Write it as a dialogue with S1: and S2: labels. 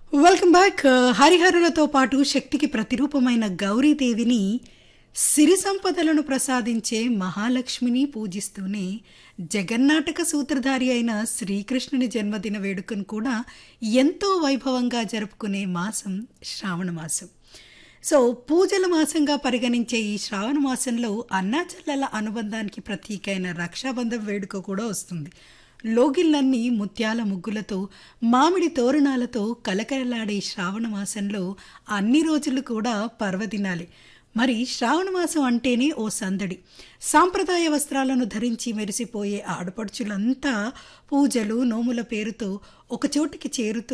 S1: welcome back హరిహరులతో పాటు శక్తికి ప్రతిరూపమైన గౌరీదేవిని సిరి సంపదలను ప్రసాదించే మహాలక్ష్మిని పూజిస్తూనే జగన్నాటక సూత్రధారి అయిన శ్రీకృష్ణుని జన్మదిన వేడుకను కూడా ఎంతో వైభవంగా జరుపుకునే మాసం శ్రావణ మాసం సో పూజల మాసంగా పరిగణించే ఈ శ్రావణ మాసంలో అన్నాచెల్లెల అనుబంధానికి ప్రతీక అయిన రక్షాబంధం వేడుక కూడా వస్తుంది లోగిళ్ళన్నీ ముత్యాల ముగ్గులతో మామిడి తోరణాలతో కలకలలాడే శ్రావణ మాసంలో అన్ని రోజులు కూడా పర్వదినాలే మరి శ్రావణ మాసం అంటేనే ఓ సందడి సాంప్రదాయ వస్త్రాలను ధరించి మెరిసిపోయే ఆడపడుచులంతా పూజలు నోముల పేరుతో ఒక చోటికి చేరుతూ